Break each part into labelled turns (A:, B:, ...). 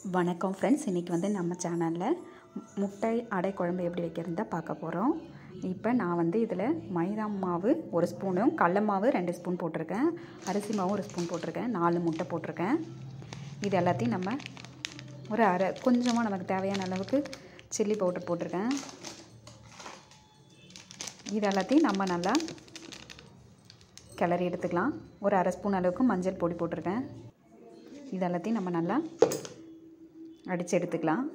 A: வணக்கம் ஃப்ரெண்ட்ஸ் இன்றைக்கி வந்து நம்ம சேனலில் முட்டை அடை குழம்பு எப்படி வைக்கிறது தான் பார்க்க போகிறோம் இப்போ நான் வந்து இதில் மைதா மாவு ஒரு ஸ்பூனும் கடல மாவு ரெண்டு ஸ்பூன் போட்டிருக்கேன் அரிசி மாவு ஒரு ஸ்பூன் போட்டிருக்கேன் நாலு முட்டை போட்டிருக்கேன் இது எல்லாத்தையும் நம்ம ஒரு அரை கொஞ்சமாக நமக்கு தேவையான அளவுக்கு சில்லி பவுடர் போட்டிருக்கேன் இது எல்லாத்தையும் நம்ம நல்லா கிளறி எடுத்துக்கலாம் ஒரு அரை ஸ்பூன் அளவுக்கு மஞ்சள் பொடி போட்டிருக்கேன் இது எல்லாத்தையும் நம்ம நல்லா அடித்து எடுத்துக்கலாம்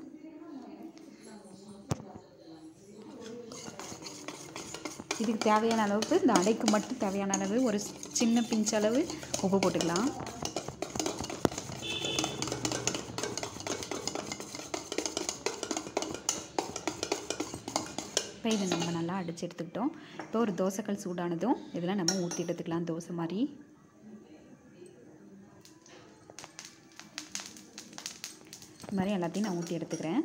A: இதுக்கு தேவையான அளவுக்கு இந்த அடைக்கு மட்டும் தேவையான அளவு ஒரு சின்ன பிஞ்ச் அளவு உப்பு போட்டுக்கலாம் இப்போ இதை நம்ம நல்லா அடித்து எடுத்துக்கிட்டோம் இப்போ ஒரு தோசைக்கல் சூடானதும் இதில் நம்ம ஊற்றி எடுத்துக்கலாம் தோசை மாதிரி இது மாதிரி எல்லாத்தையும் நான் ஊற்றி எடுத்துக்கிறேன்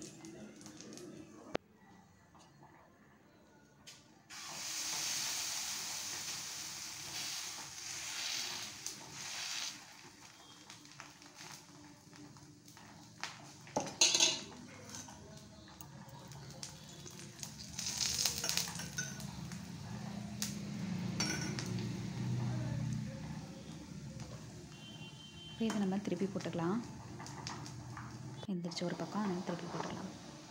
A: இதை நம்ம திருப்பி போட்டுக்கலாம் எந்திரிச்சு ஒரு பக்கம் ஆனால் திருப்பி போட்டுக்கலாம்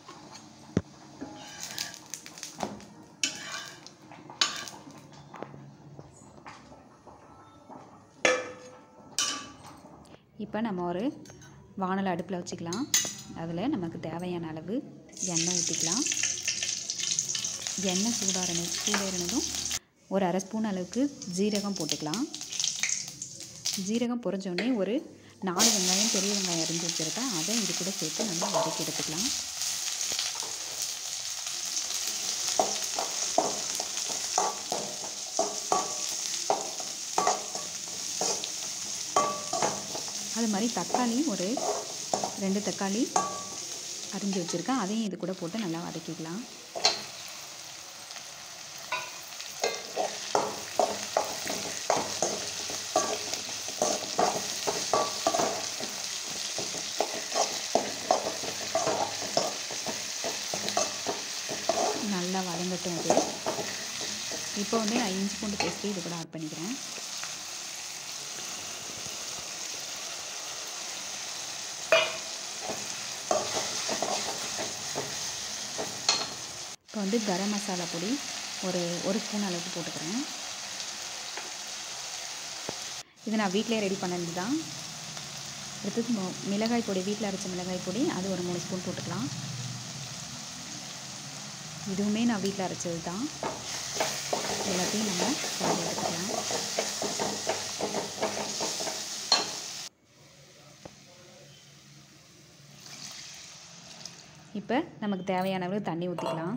A: இப்போ நம்ம ஒரு வானல் அடுப்பில் வச்சுக்கலாம் அதில் நமக்கு தேவையான அளவு எண்ணெய் ஊற்றிக்கலாம் எண்ணெய் சூடாறணும் சூடேறினதும் ஒரு அரை ஸ்பூன் அளவுக்கு ஜீரகம் போட்டுக்கலாம் ஜீரகம் பொரிஞ்சோடனே ஒரு நாலு வெங்காயம் பெரிய வெங்காயம் அரிஞ்சு வச்சுருக்கேன் அதை இது கூட சேர்த்து நல்லா வதக்கி எடுத்துக்கலாம் அது மாதிரி தக்காளி ஒரு ரெண்டு தக்காளி அரிஞ்சு வச்சுருக்கேன் அதையும் இது கூட போட்டு நல்லா வதக்கிக்கலாம் நல்லா வதங்கட்டும் அது இப்போ வந்து நான் இஞ்சி பூண்டு பேஸ்ட்டு இது கூட ஆட் பண்ணிக்கிறேன் இப்போ வந்து கரம் மசாலா பொடி ஒரு ஒரு ஸ்பூன் அளவுக்கு போட்டுக்கிறேன் இது நான் வீட்டிலே ரெடி பண்ணது தான் அடுத்தது மிளகாய் பொடி வீட்டில் அரைச்ச மிளகாய் பொடி அது ஒரு மூணு ஸ்பூன் போட்டுக்கலாம் இதுவுமே நான் வீட்டில் அரைச்சது தான் எல்லாத்தையும் நம்ம கலந்து எடுத்துக்கலாம் இப்போ நமக்கு தேவையான அளவு தண்ணி ஊற்றிக்கலாம்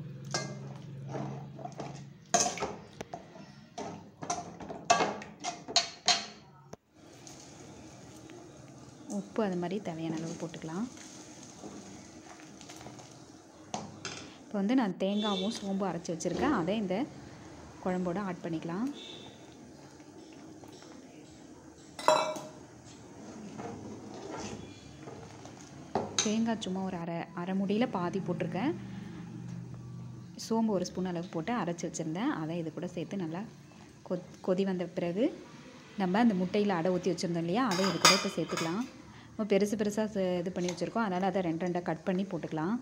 A: உப்பு அது மாதிரி தேவையான அளவு போட்டுக்கலாம் இப்போ வந்து நான் தேங்காவும் சோம்பும் அரைச்சி வச்சுருக்கேன் அதை இந்த குழம்போடு ஆட் பண்ணிக்கலாம் தேங்காய் சும்மா ஒரு அரை அரை முடியில் பாதி போட்டிருக்கேன் சோம்பு ஒரு ஸ்பூன் அளவு போட்டு அரைச்சி வச்சுருந்தேன் அதை இது கூட சேர்த்து நல்லா கொ கொதி வந்த பிறகு நம்ம அந்த முட்டையில் அடை ஊற்றி வச்சுருந்தோம் இல்லையா அதை இது கூட இப்போ சேர்த்துக்கலாம் நம்ம பெருசு பெருசாக இது பண்ணி வச்சுருக்கோம் அதனால் அதை ரெண்டு ரெண்டாக கட் பண்ணி போட்டுக்கலாம்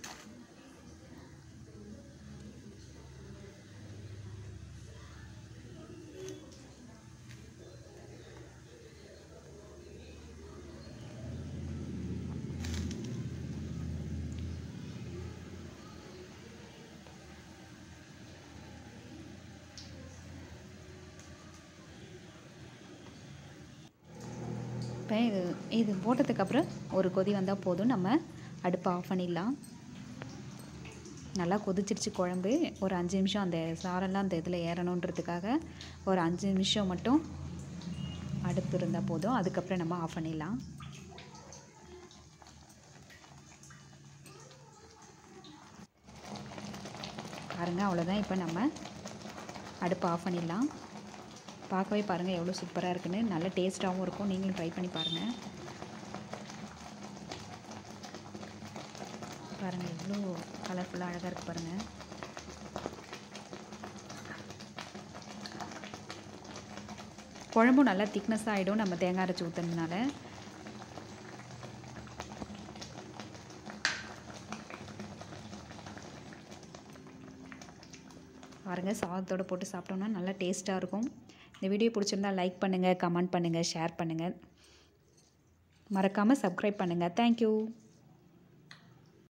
A: இப்போ இது இது போட்டதுக்கப்புறம் ஒரு கொதி வந்தால் போதும் நம்ம அடுப்பை ஆஃப் பண்ணிடலாம் நல்லா கொதிச்சிருச்சு குழம்பு ஒரு அஞ்சு நிமிஷம் அந்த சாரெல்லாம் அந்த இதில் ஏறணுன்றதுக்காக ஒரு அஞ்சு நிமிஷம் மட்டும் அடுப்பு இருந்தால் போதும் அதுக்கப்புறம் நம்ம ஆஃப் பண்ணிடலாம் பாருங்கள் அவ்வளோதான் இப்போ நம்ம அடுப்பை ஆஃப் பண்ணிடலாம் பார்க்கவே பாருங்கள் எவ்வளோ சூப்பராக இருக்குன்னு நல்ல டேஸ்ட்டாகவும் இருக்கும் நீங்களும் ட்ரை பண்ணி பாருங்கள் பாருங்கள் எவ்வளோ கலர்ஃபுல்லாக அழகாக இருக்குது பாருங்கள் குழம்பும் நல்லா திக்னஸ் ஆகிடும் நம்ம தேங்காய் அரைச்சி ஊற்றுனதுனால பாருங்கள் சாதத்தோடு போட்டு சாப்பிட்டோம்னா நல்லா டேஸ்ட்டாக இருக்கும் இந்த வீடியோ பிடிச்சிருந்தா லைக் பண்ணுங்கள் கமெண்ட் பண்ணுங்கள் ஷேர் பண்ணுங்கள் மறக்காமல் சப்ஸ்கிரைப் பண்ணுங்கள் தேங்க்யூ